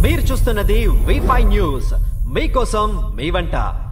మీరు చూస్తున్నది V five news మీకోసం మీ వంట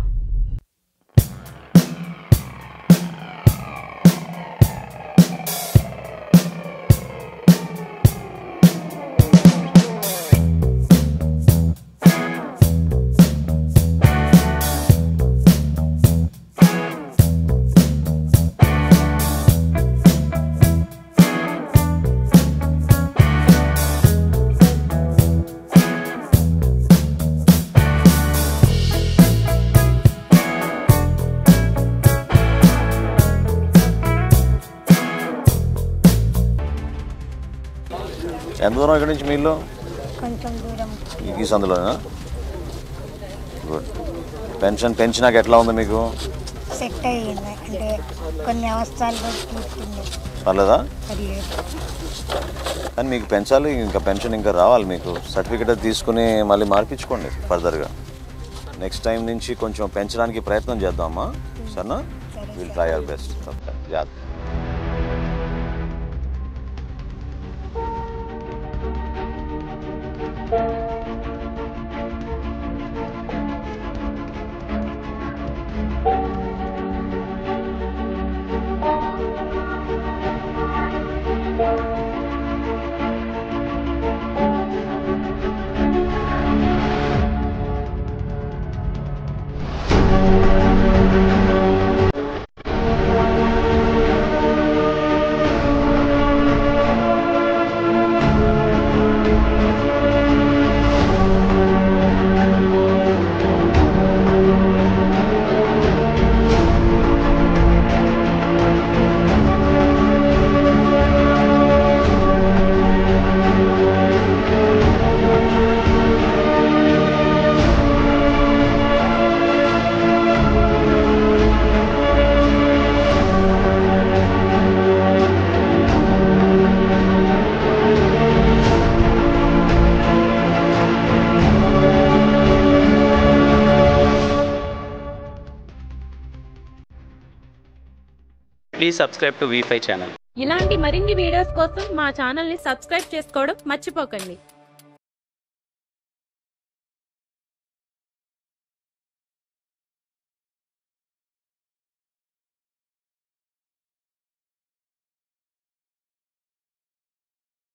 ఎంత దూరం ఇక్కడి నుంచి మీ ఇల్లు కొంచెం దూరం ఈ- ఈ సందులోనా గుడ్ పెన్షన్ పెంచినాక ఎట్లా ఉంది మీకు సెట్ అయ్యింది అంటే కొన్ని అవసరాలు పూర్తింది పర్లేదా పర్లేదు కానీ మీకు పెంచాలి ఇంకా పెన్షన్ ఇంకా రావాలి మీకు సర్టిఫికేట్ అది తీసుకుని మళ్ళీ మార్పించుకోండి ఫర్దర్గా నెక్స్ట్ టైం నుంచి కొంచెం పెంచడానికి ప్రయత్నం చేద్దామా సరేనా సరే will try our best okay జాగ్రత్త please subscribe to V five channel ఇలాంటి మరిన్ని వీడియోస్ కోసం మా ఛానల్ని సబ్స్క్రైబ్ చేసుకోవడం మర్చిపోకండి